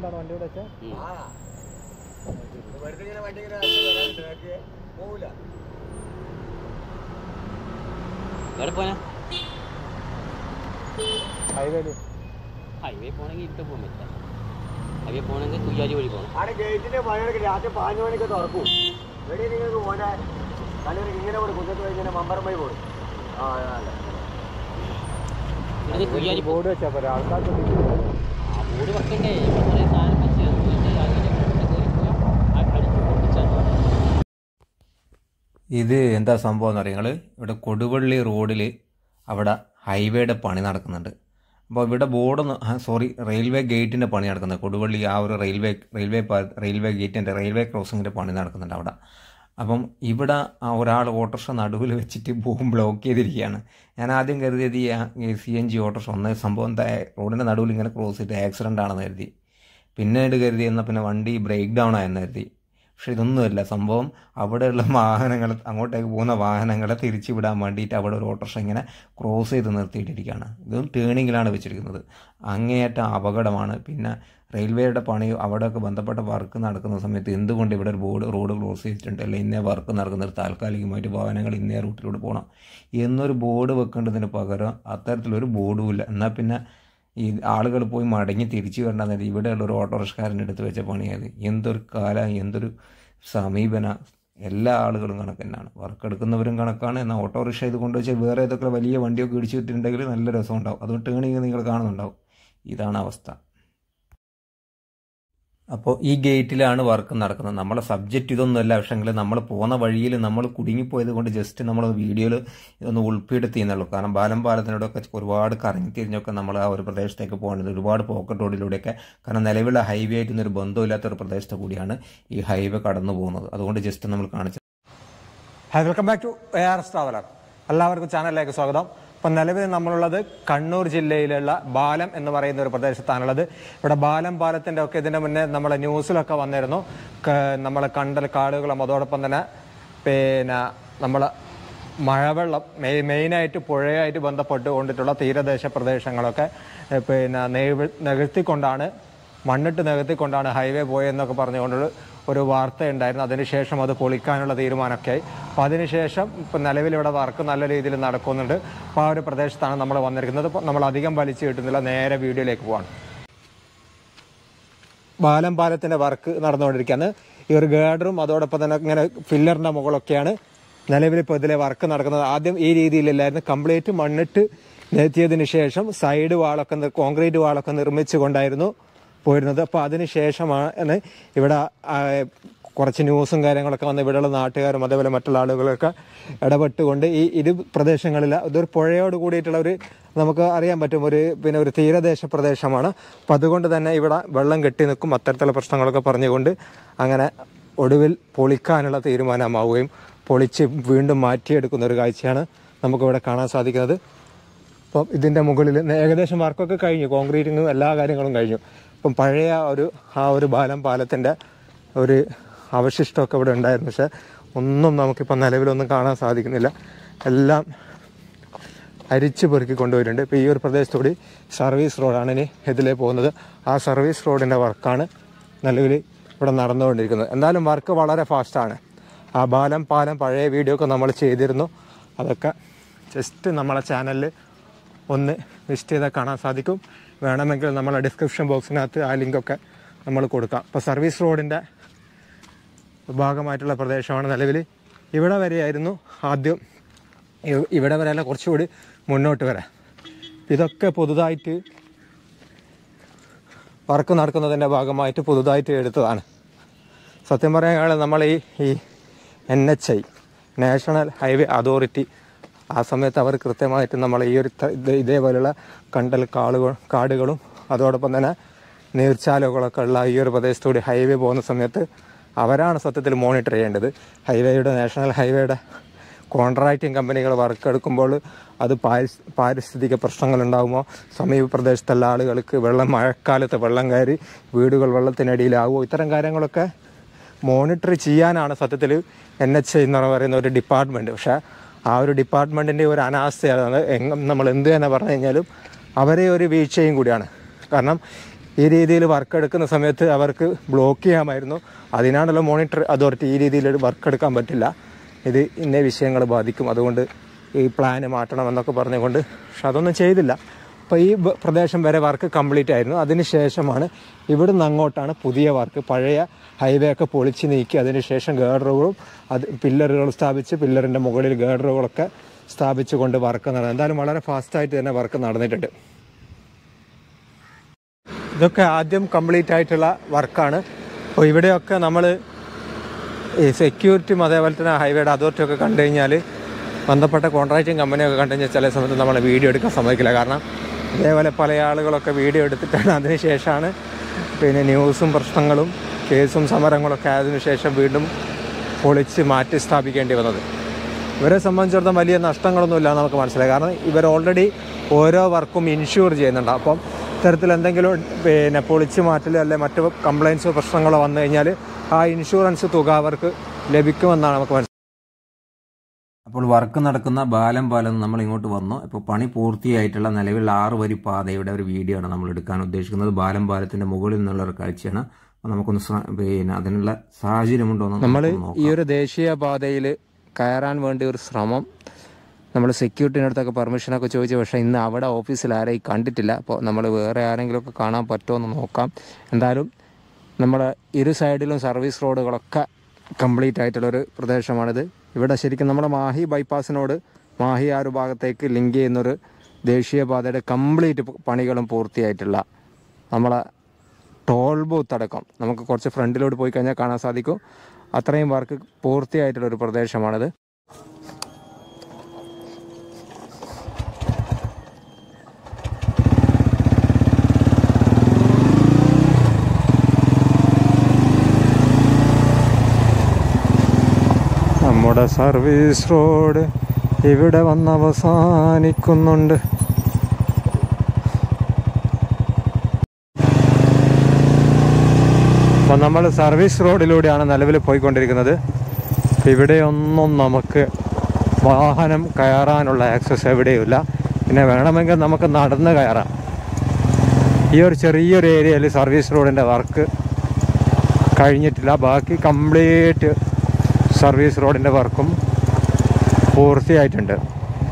അതുകൊണ്ടാണ് വണ്ടി ഇവിടെ വെച്ചാൽ ഉം. ആ വെറുതെ ഇങ്ങനെ വണ്ടി ഇങ്ങനെ നടന്ന് വരാനുണ്ട് ബാക്കി പോവില്ല എവിടെ പോനാ ഹൈവേയിൽ ഹൈവേ പോണെങ്കിൽ ഇവിടെ പോകാൻ പറ്റില്ല ഹൈവേ പോകണമെങ്കിൽ കുയ്യാലി വഴി പോകണം അവിടെ ഗേറ്റിന്റെ പണിയൊക്കെ രാത്രി പാഞ്ചു മണിക്ക് തുറക്കും വെടി നിങ്ങൾക്ക് പോരാ നല്ലൊരു ഇങ്ങനെ കൂടെ കുന്നത്ത് പോയി ഇങ്ങനെ മമ്പറം പോയി പോകും ആ അല്ല ഇത് കുയ്യാലി പോകും ബോർഡ് വെച്ചാൽ പോരാ ആൾക്കാർക്ക് ആ ബോർഡ് വെക്കണ്ടേ ഇവിടെ കുറേ സാധനം വെച്ച് എന്നിട്ട് അതിൻ്റെ മുകളിൽ കയറി പോയി അ- അടിച്ച് പൊട്ടിച്ചാൽ ഇത് എന്താ സംഭവം എന്ന് അറിയാം ഇവിടെ കൊടുവള്ളി റോഡിൽ അവിടെ ഹൈവേയുടെ പണി നടക്കുന്നുണ്ട് അപ്പോൾ ഇവിടെ ബോർഡ് സോറി റെയിൽവേ ഗേറ്റിൻ്റെ പണി നടക്കുന്നത് കൊടുവള്ളി ആ ഒരു റെയിൽവേ റെയിൽവേ പാ- റെയിൽവേ ഗേറ്റിൻ്റെ റെയിൽവേ ക്രോസിങ്ങിൻ്റെ പണി നടക്കുന്നുണ്ട് അവിടെ അപ്പം ഇവിടെ ആ ഒരാൾ ഓട്ടോറിക്ഷ നടുവിൽ വെച്ചിട്ട് ബോം ബ്ലോക്ക് ചെയ്തിരിക്കുകയാണ് ഞാൻ ആദ്യം കരുതിയത് ഈ സി എൻ ജി ഓട്ടോറിക്ഷ ഒന്ന് സംഭവം എന്താ റോഡിൻ്റെ നടുവിൽ ഇങ്ങനെ ക്രോസ് ചെയ്തിട്ട് ആക്സിഡൻ്റ് ആണെന്ന് കരുതി പിന്നീട് കരുതി എന്നാൽ പിന്നെ വണ്ടി ബ്രേക്ക് ഡൗൺ ആയെന്ന് കരുതി പക്ഷെ ഇതൊന്നുമല്ല സംഭവം അവിടെയുള്ള വാഹനങ്ങൾ അങ്ങോട്ടേക്ക് പോകുന്ന വാഹനങ്ങളെ തിരിച്ചു വിടാൻ വേണ്ടിയിട്ട് അവിടെ ഒരു ഓട്ടോറിക്ഷ ഇങ്ങനെ ക്രോസ് ചെയ്ത് നിർത്തിയിട്ടിരിക്കുകയാണ് ഇതും ടേണിങ്ങിലാണ് വെച്ചിരിക്കുന്നത് അങ്ങേയറ്റ അപകടമാണ് പിന്നെ റെയിൽവേയുടെ പണി അവിടെയൊക്കെ ബന്ധപ്പെട്ട വർക്ക് നടക്കുന്ന സമയത്ത് എന്തുകൊണ്ട് ഇവിടെ ഒരു ബോർഡ് റോഡ് ക്ലോസ് ചെയ്തിട്ടുണ്ട് അല്ലെങ്കിൽ ഇന്നേ വർക്ക് നടക്കുന്നത് താൽക്കാലികമായിട്ട് വാഹനങ്ങൾ ഇന്നേ റൂട്ടിലൂടെ പോകണം എന്നൊരു ബോർഡ് വെക്കേണ്ടതിന് പകരം അത്തരത്തിലൊരു ബോർഡും ഇല്ല എന്നാൽ പിന്നെ ഈ ആളുകൾ പോയി മടങ്ങി തിരിച്ചു വരേണ്ടത് ഇവിടെയുള്ള ഒരു ഓട്ടോറിക്ഷക്കാരൻ്റെ അടുത്ത് വെച്ച പണിയത് എന്തൊരു കാലം എന്തൊരു സമീപന എല്ലാ ആളുകളും കണക്ക് തന്നെയാണ് വർക്ക് എടുക്കുന്നവരും കണക്കാണ് എന്നാൽ ഓട്ടോറിക്ഷ ഇത് കൊണ്ടുവച്ചാൽ വേറെ ഏതൊക്കെ വലിയ വണ്ടിയൊക്കെ ഇടിച്ചു വിട്ടിട്ടുണ്ടെങ്കിൽ നല്ല രസമുണ്ടാവും അതുകൊണ്ട് ടേണിങ് നിങ്ങൾ കാണുന്നുണ്ടാവും ഇതാണ് അവസ്ഥ അപ്പോൾ ഈ ഗേറ്റിലാണ് വർക്ക് നടക്കുന്നത് നമ്മളെ സബ്ജക്റ്റ് ഇതൊന്നുമല്ല പക്ഷെങ്കിൽ നമ്മൾ പോകുന്ന വഴിയിൽ നമ്മൾ കുടുങ്ങിപ്പോയത് കൊണ്ട് ജസ്റ്റ് നമ്മൾ വീഡിയോയിൽ ഇതൊന്ന് ഉൾപ്പെടുത്തി എന്നുള്ളൂ കാരണം ബാലം പാലത്തിനോടൊക്കെ ഒരുപാട് കറങ്ങി തിരിഞ്ഞൊക്കെ നമ്മൾ ആ ഒരു പ്രദേശത്തേക്ക് പോകുന്നത് ഒരുപാട് പോക്കറ്റ് റോഡിലൂടെയൊക്കെ കാരണം നിലവിലെ ഹൈവേ ആയിട്ട് ഒരു ബന്ധമില്ലാത്ത ഒരു പ്രദേശത്ത് കൂടിയാണ് ഈ ഹൈവേ കടന്നു പോകുന്നത് അതുകൊണ്ട് ജസ്റ്റ് നമ്മൾ കാണിച്ചു hi welcome back to A R S traveller എല്ലാവർക്കും ചാനലിലേക്ക് സ്വാഗതം അപ്പം നിലവിൽ നമ്മളുള്ളത് കണ്ണൂർ ജില്ലയിലുള്ള ബാലം എന്ന് പറയുന്ന ഒരു പ്രദേശത്താണുള്ളത് ഇവിടെ ബാലം പാലത്തിൻ്റെ ഒക്കെ ഇതിൻ്റെ മുന്നേ നമ്മളെ ന്യൂസിലൊക്കെ വന്നിരുന്നു ക- നമ്മളെ കണ്ടൽ കാടുകളും അതോടൊപ്പം തന്നെ പിന്നെ നമ്മളെ മഴവെള്ളം മെയ് മെയിനായിട്ട് പുഴയായിട്ട് ബന്ധപ്പെട്ടുകൊണ്ടിട്ടുള്ള തീരദേശ പ്രദേശങ്ങളൊക്കെ ഏ, പിന്നെ നെയ്വ് നികത്തിക്കൊണ്ടാണ് മണ്ണിട്ട് നികത്തിക്കൊണ്ടാണ് ഹൈവേ പോയെന്നൊക്കെ പറഞ്ഞുകൊണ്ട് ഒരു വാർത്ത ഉണ്ടായിരുന്നു അതിനുശേഷം അത് പൊളിക്കാനുള്ള തീരുമാനമൊക്കെ ആയി അപ്പോൾ അതിനുശേഷം ഇപ്പം നിലവിൽ ഇവിടെ വർക്ക് നല്ല രീതിയിൽ നടക്കുന്നുണ്ട് അപ്പോൾ ആ ഒരു പ്രദേശത്താണ് നമ്മൾ വന്നിരിക്കുന്നത് ഇപ്പോൾ നമ്മൾ അധികം വലിച്ചു കിട്ടുന്നില്ല നേരെ വീഡിയോയിലേക്ക് പോവാണ് ബാലം പാലത്തിന്റെ വർക്ക് നടന്നുകൊണ്ടിരിക്കുകയാണ് ഈ ഒരു ഗേഡറും അതോടൊപ്പം തന്നെ ഇങ്ങനെ ഫില്ലറിന്റെ മുകളൊക്കെയാണ് നിലവിൽ ഇപ്പോൾ ഇതിലെ വർക്ക് നടക്കുന്നത് ആദ്യം ഈ രീതിയിലല്ലായിരുന്നു കംപ്ലീറ്റ് മണ്ണിട്ട് നിരത്തിയതിന് ശേഷം സൈഡ് വാളൊക്കെ നിർ- കോൺക്രീറ്റ് വാളൊക്കെ നിർമ്മിച്ചുകൊണ്ടായിരുന്നു പോയിരുന്നത് അപ്പോൾ അതിന് ശേഷമാണ് ഇവിടെ ആ, കുറച്ച് ന്യൂസും കാര്യങ്ങളൊക്കെ വന്ന് ഇവിടെയുള്ള നാട്ടുകാരും അതേപോലെ മറ്റുള്ള ആളുകളൊക്കെ ഇടപെട്ടുകൊണ്ട് ഈ ഇരു പ്രദേശങ്ങളിൽ ഇതൊരു പുഴയോട് കൂടിയിട്ടുള്ള ഒരു നമുക്ക് അറിയാൻ പറ്റും ഒരു പിന്നെ ഒരു തീരദേശ പ്രദേശമാണ് അപ്പം അതുകൊണ്ട് തന്നെ ഇവിടെ വെള്ളം കെട്ടി നിൽക്കും അത്തരത്തിലുള്ള പ്രശ്നങ്ങളൊക്കെ പറഞ്ഞുകൊണ്ട് അങ്ങനെ ഒടുവിൽ പൊളിക്കാനുള്ള തീരുമാനമാവുകയും പൊളിച്ച് വീണ്ടും മാറ്റിയെടുക്കുന്ന ഒരു കാഴ്ചയാണ് നമുക്കിവിടെ കാണാൻ സാധിക്കുന്നത് അപ്പം ഇതിൻ്റെ മുകളിൽ ഏകദേശം വർക്കൊക്കെ കഴിഞ്ഞു കോൺക്രീറ്റിങ്ങും എല്ലാ കാര്യങ്ങളും കഴിഞ്ഞു അപ്പം പഴയ ഒരു ആ ഒരു ബാലം പാലത്തിൻ്റെ ഒരു അവശിഷ്ടമൊക്കെ ഇവിടെ ഉണ്ടായിരുന്നു പക്ഷെ ഒന്നും നമുക്കിപ്പം നിലവിലൊന്നും കാണാൻ സാധിക്കുന്നില്ല എല്ലാം അരിച്ചു പെറുക്കി കൊണ്ടുവരുന്നുണ്ട് ഇപ്പോൾ ഈ ഒരു പ്രദേശത്തുകൂടി സർവീസ് റോഡാണ് ഇനി ഇതിലേ പോകുന്നത് ആ സർവീസ് റോഡിൻ്റെ വർക്കാണ് നിലവിൽ ഇവിടെ നടന്നുകൊണ്ടിരിക്കുന്നത് എന്നാലും വർക്ക് വളരെ ഫാസ്റ്റാണ് ആ ബാലം പാലം പഴയ വീഡിയോ ഒക്കെ നമ്മൾ ചെയ്തിരുന്നു അതൊക്കെ ജസ്റ്റ് നമ്മളെ ചാനലിൽ ഒന്ന് വിസിറ്റ് ചെയ്താൽ കാണാൻ സാധിക്കും വേണമെങ്കിൽ നമ്മളെ ഡിസ്ക്രിപ്ഷൻ ബോക്സിനകത്ത് ആ ലിങ്കൊക്കെ നമ്മൾ കൊടുക്കാം ഇപ്പോൾ സർവീസ് റോഡിൻ്റെ ഭാഗമായിട്ടുള്ള പ്രദേശമാണ് നിലവിൽ ഇവിടെ വരെയായിരുന്നു ആദ്യം ഇ- ഇവിടെ വരെയല്ല കുറച്ചുകൂടി മുന്നോട്ട് വരാം ഇതൊക്കെ പുതുതായിട്ട് വർക്ക് നടക്കുന്നതിൻ്റെ ഭാഗമായിട്ട് പുതുതായിട്ട് എടുത്തതാണ് സത്യം പറയുകയാണെങ്കിൽ നമ്മൾ ഈ ഈ N H I national highway authority ആ സമയത്ത് അവർ കൃത്യമായിട്ട് നമ്മൾ ഈ ഒരു ത- ഇത് ഇതേപോലെയുള്ള കണ്ടൽ കാളുകൾ കാടുകളും അതോടൊപ്പം തന്നെ നീർച്ചാലുകളൊക്കെ ഉള്ള ഈ ഒരു പ്രദേശത്തൂടി ഹൈവേ പോകുന്ന സമയത്ത് അവരാണ് സത്യത്തിൽ മോണിറ്റർ ചെയ്യേണ്ടത് ഹൈവേയുടെ നാഷണൽ ഹൈവേയുടെ കോൺട്രാക്റ്റിംഗ് കമ്പനികൾ വർക്ക് എടുക്കുമ്പോൾ അത് പാരിസ് പാരിസ്ഥിതിക പ്രശ്നങ്ങൾ ഉണ്ടാകുമോ സമീപ പ്രദേശത്തുള്ള ആളുകൾക്ക് വെള്ളം മഴക്കാലത്ത് വെള്ളം കയറി വീടുകൾ വെള്ളത്തിനടിയിലാകുമോ ഇത്തരം കാര്യങ്ങളൊക്കെ മോണിറ്റർ ചെയ്യാനാണ് സത്യത്തിൽ എൻ എച്ച് എന്ന് പറയുന്ന ഒരു ഡിപ്പാർട്ട്മെൻറ്റ് പക്ഷേ ആ ഒരു ഡിപ്പാർട്ട്മെൻറ്റിൻ്റെ ഒരു അനാസ്ഥയാണ് എങ്ങ നമ്മൾ എന്ത് തന്നെ പറഞ്ഞു കഴിഞ്ഞാലും അവരെ ഒരു വീഴ്ചയും കൂടിയാണ് കാരണം ഈ രീതിയിൽ വർക്ക് എടുക്കുന്ന സമയത്ത് അവർക്ക് ബ്ലോക്ക് ചെയ്യാമായിരുന്നു അതിനാണല്ലോ മോണിറ്റർ അതോറിറ്റി ഈ രീതിയിൽ വർക്ക് എടുക്കാൻ പറ്റില്ല ഇത് ഇന്ന വിഷയങ്ങൾ ബാധിക്കും അതുകൊണ്ട് ഈ പ്ലാന് മാറ്റണം എന്നൊക്കെ പറഞ്ഞുകൊണ്ട് പക്ഷെ അതൊന്നും ചെയ്തില്ല അപ്പോൾ ഈ ബ- പ്രദേശം വരെ വർക്ക് കംപ്ലീറ്റ് ആയിരുന്നു അതിന് ശേഷമാണ് ഇവിടുന്ന് അങ്ങോട്ടാണ് പുതിയ വർക്ക് പഴയ ഹൈവേ ഒക്കെ പൊളിച്ച് നീക്കി അതിന് ശേഷം ഗേഡറുകളും അത് പില്ലറുകൾ സ്ഥാപിച്ച് പില്ലറിൻ്റെ മുകളിൽ ഗേഡറുകളൊക്കെ സ്ഥാപിച്ചുകൊണ്ട് വർക്ക് നടന്നു എന്തായാലും വളരെ ഫാസ്റ്റായിട്ട് തന്നെ വർക്ക് നടന്നിട്ടുണ്ട് ഇതൊക്കെ ആദ്യം കംപ്ലീറ്റ് ആയിട്ടുള്ള വർക്കാണ് അപ്പോൾ ഇവിടെയൊക്കെ നമ്മൾ ഈ സെക്യൂരിറ്റിയും അതേപോലെ തന്നെ ഹൈവേയുടെ അതോറിറ്റി ഒക്കെ കണ്ടു കഴിഞ്ഞാൽ ബന്ധപ്പെട്ട കോൺട്രാക്റ്റിംഗ് കമ്പനിയൊക്കെ കണ്ടു കഴിഞ്ഞാൽ ചില സമയത്ത് നമ്മൾ വീഡിയോ എടുക്കാൻ സമ്മതിക്കില്ല കാരണം ഇതേപോലെ പല ആളുകളൊക്കെ വീഡിയോ എടുത്തിട്ടാണ് അതിന് ശേഷമാണ് പിന്നെ ന്യൂസും പ്രശ്നങ്ങളും കേസും സമരങ്ങളൊക്കെ ആയതിനു ശേഷം വീണ്ടും പൊളിച്ച് മാറ്റി സ്ഥാപിക്കേണ്ടി വന്നത് ഇവരെ സംബന്ധിച്ചിടത്തോളം വലിയ നഷ്ടങ്ങളൊന്നുമില്ല എന്ന് നമുക്ക് മനസ്സിലായി കാരണം ഇവർ ഓൾറെഡി ഓരോ വർക്കും ഇൻഷുർ ചെയ്യുന്നുണ്ട് അപ്പം ഇത്തരത്തിൽ എന്തെങ്കിലും പിന്നെ പൊളിച്ച് മാറ്റൽ അല്ലെ മറ്റ് കംപ്ലയിൻസോ പ്രശ്നങ്ങളോ വന്നു കഴിഞ്ഞാൽ ആ ഇൻഷുറൻസ് തുക അവർക്ക് ലഭിക്കുമെന്നാണ് നമുക്ക് മനസ്സിലായത് അപ്പോൾ വർക്ക് നടക്കുന്ന ബാലം പാലം നമ്മൾ ഇങ്ങോട്ട് വന്നു ഇപ്പോൾ പണി പൂർത്തിയായിട്ടുള്ള നിലവിൽ ആറ് വരി പാതയുടെ ഒരു വീഡിയോ ആണ് നമ്മൾ എടുക്കാൻ ഉദ്ദേശിക്കുന്നത് ബാലം പാലത്തിന്റെ മുകളിൽ നിന്നുള്ള ഒരു കാഴ്ചയാണ് അപ്പോൾ നമുക്കൊന്ന് ശ്ര- പിന്നെ അതിനുള്ള സാഹചര്യമുണ്ടോ എന്ന് നമ്മൾ നമുക്കൊന്ന് നോക്കാം. ഈ ഒരു ദേശീയ പാതയിൽ കയറാൻ വേണ്ടി ഒരു ശ്രമം നമ്മൾ സെക്യൂരിറ്റിൻ്റെ അടുത്തൊക്കെ പെർമിഷനൊക്കെ ചോദിച്ചു പക്ഷേ ഇന്ന് അവിടെ ഓഫീസിൽ ആരെയും കണ്ടിട്ടില്ല അപ്പോൾ നമ്മൾ വേറെ ആരെങ്കിലുമൊക്കെ കാണാൻ പറ്റുമോ എന്ന് നോക്കാം എന്തായാലും നമ്മുടെ ഇരു സൈഡിലും സർവീസ് റോഡുകളൊക്കെ കംപ്ലീറ്റ് ആയിട്ടുള്ളൊരു പ്രദേശമാണിത് ഇവിടെ ശരിക്കും നമ്മുടെ മാഹി ബൈപ്പാസിനോട് മാഹി ആ ഒരു ഭാഗത്തേക്ക് ലിങ്ക് ചെയ്യുന്നൊരു ദേശീയപാതയുടെ കംപ്ലീറ്റ് പണികളും പൂർത്തിയായിട്ടുള്ള നമ്മളെ ടോൾ ബൂത്ത് അടക്കം നമുക്ക് കുറച്ച് ഫ്രണ്ടിലോട്ട് പോയി കഴിഞ്ഞാൽ കാണാൻ സാധിക്കും അത്രയും വർക്ക് പൂർത്തിയായിട്ടുള്ള ഒരു പ്രദേശമാണിത് നമ്മുടെ സർവീസ് റോഡ് ഇവിടെ വന്ന് അവസാനിക്കുന്നുണ്ട് അപ്പം നമ്മൾ സർവീസ് റോഡിലൂടെയാണ് നിലവിൽ പോയിക്കൊണ്ടിരിക്കുന്നത് ഇവിടെയൊന്നും നമുക്ക് വാഹനം കയറാനുള്ള ആക്സസ് എവിടെയുമില്ല പിന്നെ വേണമെങ്കിൽ നമുക്ക് നടന്ന് കയറാം ഈ ഒരു ചെറിയൊരു ഏരിയയിൽ സർവീസ് റോഡിൻ്റെ വർക്ക് കഴിഞ്ഞിട്ടില്ല ബാക്കി കംപ്ലീറ്റ് സർവീസ് റോഡിൻ്റെ വർക്കും പൂർത്തിയായിട്ടുണ്ട്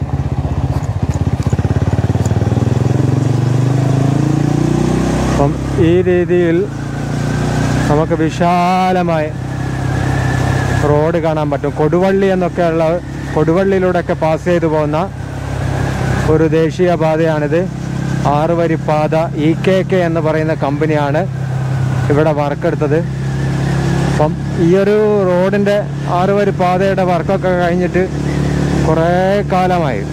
അപ്പം ഈ രീതിയിൽ നമുക്ക് വിശാലമായ റോഡ് കാണാൻ പറ്റും കൊടുവള്ളി എന്നൊക്കെയുള്ള കൊടുവള്ളിയിലൂടെയൊക്കെ പാസ് ചെയ്തു പോകുന്ന ഒരു ദേശീയ പാതയാണിത് ആറ് വരി പാത ഇ കെ കെ എന്ന് പറയുന്ന കമ്പനിയാണ് ഇവിടെ വർക്ക് എടുത്തത് അപ്പം ഈ ഒരു റോഡിൻ്റെ ആറ് വരി പാതയുടെ വർക്കൊക്കെ കഴിഞ്ഞിട്ട് കുറേ കാലമായി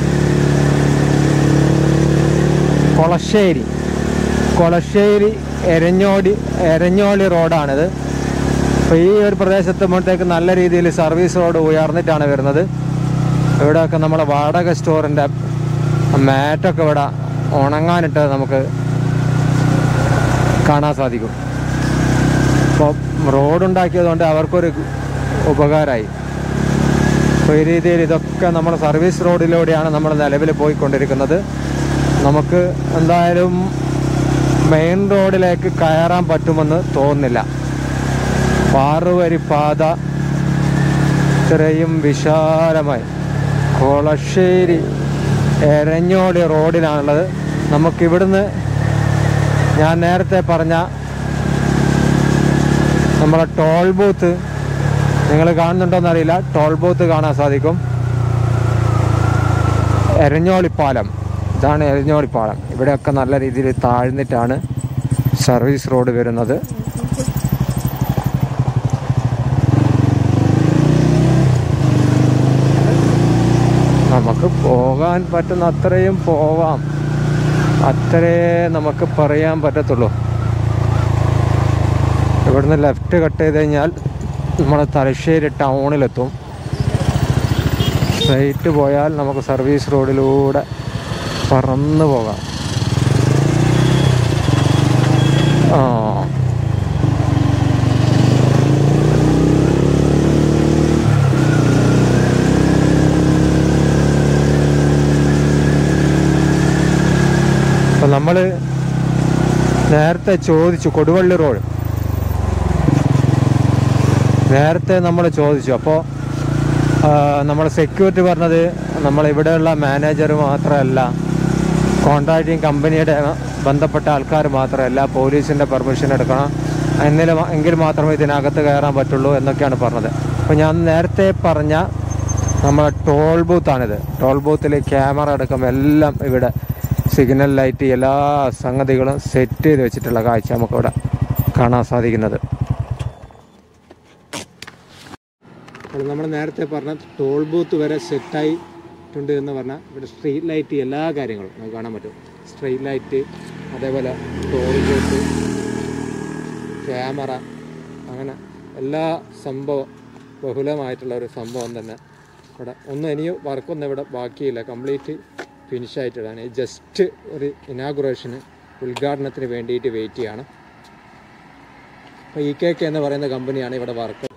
കൊളശ്ശേരി കൊളശ്ശേരി എരഞ്ഞോടി എരഞ്ഞോളി റോഡാണിത് അപ്പോൾ ഈ ഒരു പ്രദേശത്തുമ്പോഴത്തേക്ക് നല്ല രീതിയിൽ സർവീസ് റോഡ് ഉയർന്നിട്ടാണ് വരുന്നത് ഇവിടെയൊക്കെ നമ്മുടെ വാടക സ്റ്റോറിൻ്റെ മാറ്റൊക്കെ ഇവിടെ ഉണങ്ങാനിട്ട് നമുക്ക് കാണാൻ സാധിക്കും അപ്പോൾ റോഡുണ്ടാക്കിയതുകൊണ്ട് അവർക്കൊരു ഉപകാരമായി അപ്പോൾ ഈ രീതിയിൽ ഇതൊക്കെ നമ്മൾ സർവീസ് റോഡിലൂടെയാണ് നമ്മൾ നിലവിൽ പോയിക്കൊണ്ടിരിക്കുന്നത് നമുക്ക് എന്തായാലും മെയിൻ റോഡിലേക്ക് കയറാൻ പറ്റുമെന്ന് തോന്നുന്നില്ല പാറുവരി പാത ഇത്രയും വിശാലമായി കൊളശ്ശേരി എരഞ്ഞോളി റോഡിലാണുള്ളത് നമുക്കിവിടുന്ന് ഞാൻ നേരത്തെ പറഞ്ഞ നമ്മളെ ടോൾ ബൂത്ത് നിങ്ങൾ കാണുന്നുണ്ടോന്ന് അറിയില്ല ടോൾ ബൂത്ത് കാണാൻ സാധിക്കും എരഞ്ഞോളിപ്പാലം ഇതാണ് എരഞ്ഞോളിപ്പാലം ഇവിടെയൊക്കെ നല്ല രീതിയിൽ താഴ്ന്നിട്ടാണ് സർവീസ് റോഡ് വരുന്നത് നമുക്ക് പോകാൻ പറ്റുന്ന അത്രയും പോവാം അത്രേ നമുക്ക് പറയാൻ പറ്റത്തുള്ളൂ ഇവിടുന്ന് ലെഫ്റ്റ് കട്ട് ചെയ്ത് കഴിഞ്ഞാൽ നമ്മൾ തലശ്ശേരി ടൗണിലെത്തും സ്ട്രൈറ്റ് പോയാൽ നമുക്ക് സർവീസ് റോഡിലൂടെ പറന്നു പോകാം ആ അപ്പം നമ്മൾ നേരത്തെ ചോദിച്ചു കൊടുവള്ളി റോഡ് നേരത്തെ നമ്മൾ ചോദിച്ചു അപ്പോൾ നമ്മൾ സെക്യൂരിറ്റി പറഞ്ഞത് നമ്മളിവിടെയുള്ള മാനേജർ മാത്രമല്ല കോൺട്രാക്റ്റിംഗ് കമ്പനിയുടെ ബന്ധപ്പെട്ട ആൾക്കാർ മാത്രമല്ല പോലീസിൻ്റെ പെർമിഷൻ എടുക്കണം എന്നിലും എങ്കിൽ മാത്രമേ ഇതിനകത്ത് കയറാൻ പറ്റുള്ളൂ എന്നൊക്കെയാണ് പറഞ്ഞത് അപ്പോൾ ഞാൻ നേരത്തെ പറഞ്ഞ നമ്മളെ ടോൾ ബൂത്താണിത് ടോൾ ബൂത്തിൽ ക്യാമറ അടക്കം എല്ലാം ഇവിടെ സിഗ്നൽ ലൈറ്റ് എല്ലാ സംഗതികളും സെറ്റ് ചെയ്ത് വെച്ചിട്ടുള്ള കാഴ്ച നമുക്കിവിടെ കാണാൻ സാധിക്കുന്നത് അപ്പോൾ നമ്മൾ നേരത്തെ പറഞ്ഞ ടോൾ ബൂത്ത് വരെ സെറ്റായിട്ടുണ്ട് എന്ന് പറഞ്ഞാൽ ഇവിടെ സ്ട്രീറ്റ് ലൈറ്റ് എല്ലാ കാര്യങ്ങളും നമുക്ക് കാണാൻ പറ്റും സ്ട്രീറ്റ് ലൈറ്റ് അതേപോലെ ടോൾ ബൂത്ത് ക്യാമറ അങ്ങനെ എല്ലാ സംഭവം ബഹുലമായിട്ടുള്ള ഒരു സംഭവം തന്നെ ഇവിടെ ഒന്നും ഇനിയും വർക്കൊന്നും ഇവിടെ ബാക്കിയില്ല കംപ്ലീറ്റ് ഫിനിഷ് ആയിട്ടാണ് ജസ്റ്റ് ഒരു ഇനാഗുറേഷന് ഉദ്ഘാടനത്തിന് വേണ്ടിയിട്ട് വെയിറ്റ് ചെയ്യാണ് അപ്പോൾ ഇ കെ കെ എന്ന് പറയുന്ന കമ്പനിയാണ് ഇവിടെ വർക്ക്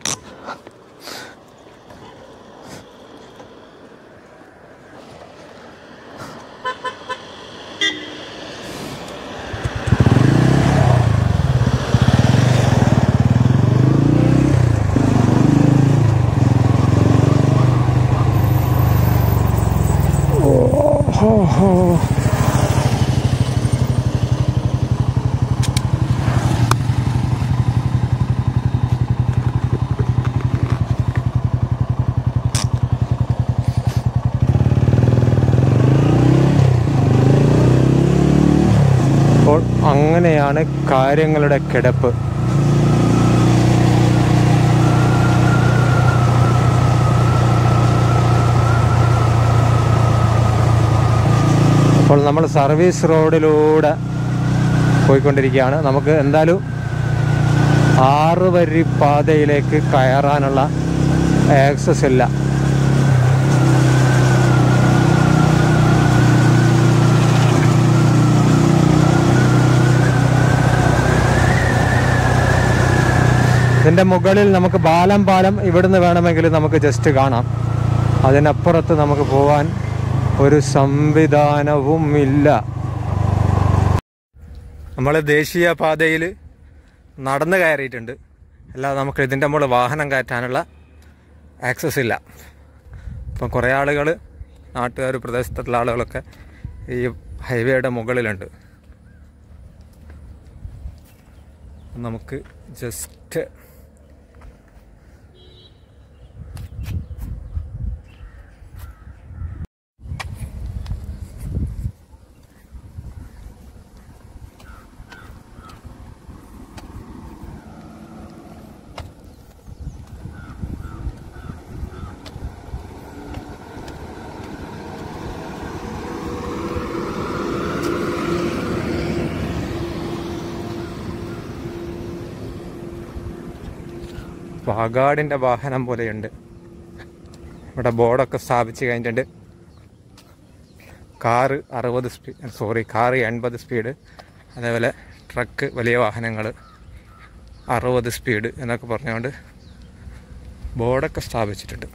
അപ്പോൾ അങ്ങനെയാണ് കാര്യങ്ങളുടെ കിടപ്പ് അപ്പോൾ നമ്മൾ സർവീസ് റോഡിലൂടെ പോയിക്കൊണ്ടിരിക്കുകയാണ് നമുക്ക് എന്തായാലും ആറ് വരി പാതയിലേക്ക് കയറാനുള്ള ആക്സസ് ഇല്ല ഇതിൻ്റെ മുകളിൽ നമുക്ക് ബാലം പാലം ഇവിടുന്ന് വേണമെങ്കിൽ നമുക്ക് ജസ്റ്റ് കാണാം അതിനപ്പുറത്ത് നമുക്ക് പോകാൻ ഒരു സംവിധാനവും ഇല്ല നമ്മൾ ദേശീയ പാതയിൽ നടന്ന് കയറിയിട്ടുണ്ട് അല്ലാതെ നമുക്ക് ഇതിൻ്റെ മുകളിൽ വാഹനം കയറ്റാനുള്ള ആക്സസ് ഇല്ല ഇപ്പം കുറേ ആളുകൾ നാട്ടുകാർ പ്രദേശത്തുള്ള ആളുകളൊക്കെ ഈ ഹൈവേയുടെ മുകളിലുണ്ട് നമുക്ക് ജസ്റ്റ് വാഗാടിൻ്റെ വാഹനം പോലെയുണ്ട് ഇവിടെ ബോർഡൊക്കെ സ്ഥാപിച്ച് കഴിഞ്ഞിട്ടുണ്ട് കാറ് അറുപത് സ്പീഡ് സോറി കാറ് എൺപത് സ്പീഡ് അതേപോലെ ട്രക്ക് വലിയ വാഹനങ്ങൾ അറുപത് സ്പീഡ് എന്നൊക്കെ പറഞ്ഞുകൊണ്ട് ബോർഡൊക്കെ സ്ഥാപിച്ചിട്ടുണ്ട്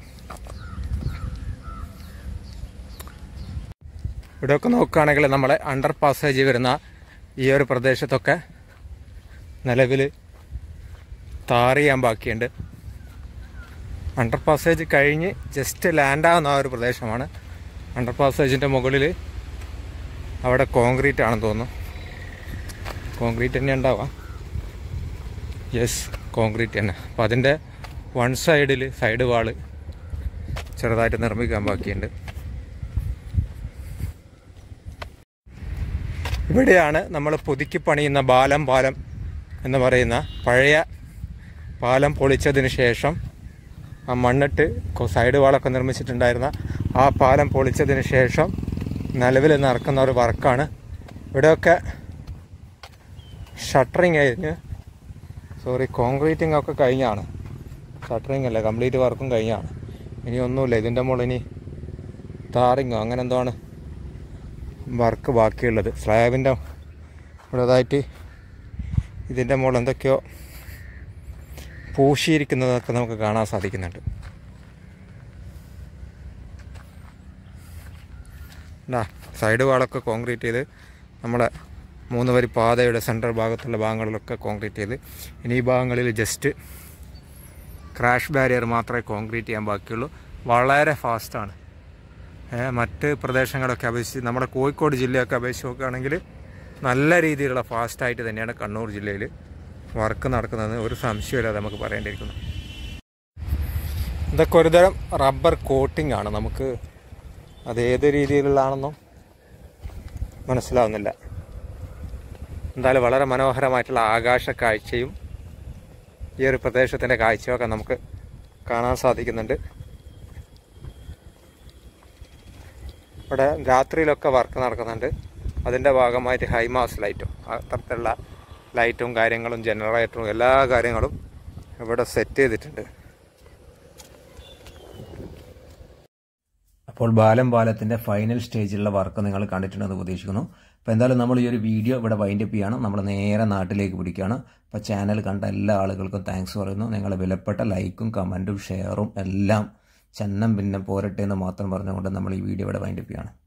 ഇവിടെയൊക്കെ നോക്കുകയാണെങ്കിൽ നമ്മളെ അണ്ടർ പാസേജ് വരുന്ന ഈ ഒരു പ്രദേശത്തൊക്കെ നിലവിൽ താർ ചെയ്യാൻ ബാക്കിയുണ്ട് അണ്ടർ പാസേജ് കഴിഞ്ഞ് ജസ്റ്റ് ലാൻഡ് ആവുന്ന ആ ഒരു പ്രദേശമാണ് അണ്ടർ പാസേജിൻ്റെ മുകളിൽ അവിടെ കോൺക്രീറ്റ് ആണെന്ന് തോന്നുന്നു കോൺക്രീറ്റ് തന്നെ ഉണ്ടാവാം യെസ് കോൺക്രീറ്റ് തന്നെ അപ്പോൾ അതിൻ്റെ വൺ സൈഡിൽ സൈഡ് വാള് ചെറുതായിട്ട് നിർമ്മിക്കാൻ ബാക്കിയുണ്ട് ഇവിടെയാണ് നമ്മൾ പുതുക്കി പണിയുന്ന ബാലം പാലം എന്ന് പറയുന്ന പഴയ പാലം പൊളിച്ചതിന് ശേഷം ആ മണ്ണിട്ട് കൊ- സൈഡ് വാളൊക്കെ നിർമ്മിച്ചിട്ടുണ്ടായിരുന്ന ആ പാലം പൊളിച്ചതിന് ശേഷം നിലവിൽ നടക്കുന്ന ഒരു വർക്കാണ് ഇവിടെയൊക്കെ ഷട്ടറിങ് കഴിഞ്ഞ് സോറി കോൺക്രീറ്റിംഗ് ഒക്കെ കഴിഞ്ഞാണ് ഷട്ടറിങ് അല്ല കംപ്ലീറ്റ് വർക്കും കഴിഞ്ഞാണ് ഇനി ഒന്നുമില്ല ഇതിൻ്റെ മുകളിൽ ഇനി താറിങ്ങോ അങ്ങനെ എന്തോ ആണ് വർക്ക് ബാക്കിയുള്ളത് സ്ലാബിൻ്റെ ഇവിടെതായിട്ട് ഇതിൻ്റെ മുകളിൽ എന്തൊക്കെയോ പൂശിയിരിക്കുന്നതൊക്കെ നമുക്ക് കാണാൻ സാധിക്കുന്നുണ്ട് ഉണ്ടാ സൈഡ് വാളൊക്കെ കോൺക്രീറ്റ് ചെയ്ത് നമ്മളെ മൂന്ന് വരി പാതയുടെ സെൻട്രൽ ഭാഗത്തുള്ള ഭാഗങ്ങളിലൊക്കെ കോൺക്രീറ്റ് ചെയ്ത് ഇനി ഈ ഭാഗങ്ങളിൽ ജസ്റ്റ് ക്രാഷ് ബാരിയർ മാത്രമേ കോൺക്രീറ്റ് ചെയ്യാൻ ബാക്കിയുള്ളൂ വളരെ ഫാസ്റ്റാണ് മറ്റ് പ്രദേശങ്ങളൊക്കെ അപേക്ഷിച്ച് നമ്മുടെ കോഴിക്കോട് ജില്ലയൊക്കെ അപേക്ഷിച്ച് നോക്കുകയാണെങ്കിൽ നല്ല രീതിയിലുള്ള ഫാസ്റ്റായിട്ട് തന്നെയാണ് കണ്ണൂർ ജില്ലയിൽ വർക്ക് നടക്കുന്നത് ഒരു സംശയമില്ലാതെ നമുക്ക് പറയേണ്ടിയിരിക്കുന്നു ഇതൊക്കെ ഒരുതരം റബ്ബർ കോട്ടിംഗ് ആണ് നമുക്ക് അത് ഏത് രീതിയിലുള്ളതാണെന്നും മനസ്സിലാവുന്നില്ല എന്തായാലും വളരെ മനോഹരമായിട്ടുള്ള ആകാശ കാഴ്ചയും ഈ ഒരു പ്രദേശത്തിൻ്റെ കാഴ്ചയൊക്കെ നമുക്ക് കാണാൻ സാധിക്കുന്നുണ്ട് ഇവിടെ രാത്രിയിലൊക്കെ വർക്ക് നടക്കുന്നുണ്ട് അതിൻ്റെ ഭാഗമായിട്ട് ഹൈമാസ് ലൈറ്റും അത്തരത്തിലുള്ള ലൈറ്റും കാര്യങ്ങളും ജനറേറ്ററും എല്ലാ കാര്യങ്ങളും ഇവിടെ സെറ്റ് ചെയ്തിട്ടുണ്ട് അപ്പോൾ ബാലം പാലത്തിന്റെ ഫൈനൽ സ്റ്റേജിലുള്ള വർക്ക് നിങ്ങൾ കണ്ടിട്ടുണ്ടെന്ന് പ്രതീക്ഷിക്കുന്നു അപ്പോൾ എന്തായാലും നമ്മൾ ഈ ഒരു വീഡിയോ ഇവിടെ വൈൻഡപ്പ് ചെയ്യാണ് നമ്മൾ നേരെ നാട്ടിലേക്ക് പിടിക്കുകയാണ് അപ്പോൾ ചാനൽ കണ്ട എല്ലാ ആളുകൾക്കും താങ്ക്സ് പറയുന്നു നിങ്ങളുടെ വിലപ്പെട്ട ലൈക്കും കമൻറ്റും ഷെയറും എല്ലാം ചന്നം പിന്നെ പോരട്ടെ എന്ന് മാത്രം പറഞ്ഞുകൊണ്ട് നമ്മൾ ഈ വീഡിയോ ഇവിടെ വൈൻഡപ്പ് ചെയ്യാണ്